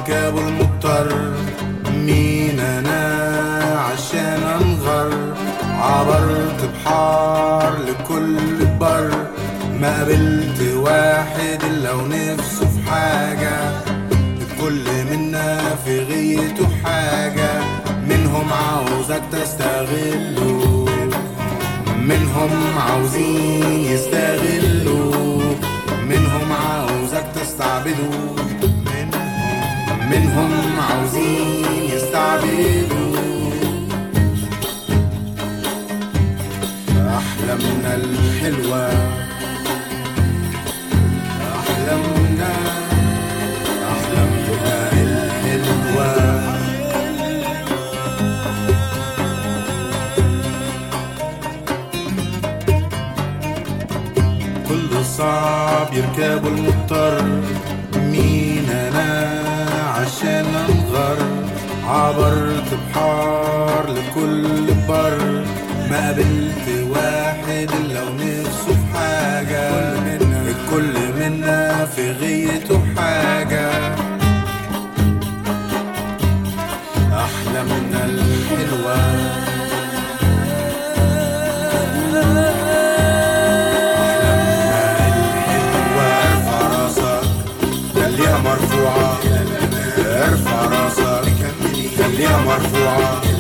يركبوا المضطر مين انا عشان انغر عبرت بحار لكل بر ما قابلت واحد الا ونفسه في حاجة الكل منا في غيته حاجة منهم عاوزك تستغله منهم عاوزين يستغلوا منهم عاوزك تستعبدوا منهم منهم عاوزين يستعبدوا أحلامنا الحلوة أحلامنا أحلامنا الحلوة كل صعب يركبوا المضطر مين انا عشان انغر عبرت بحار لكل بر ما قابلت واحد الا ونفسه في حاجة الكل منا في غيته حاجة أحلامنا الحلوة وارفع راسك خليها مرفوعة ارفع راسك خليها مرفوعة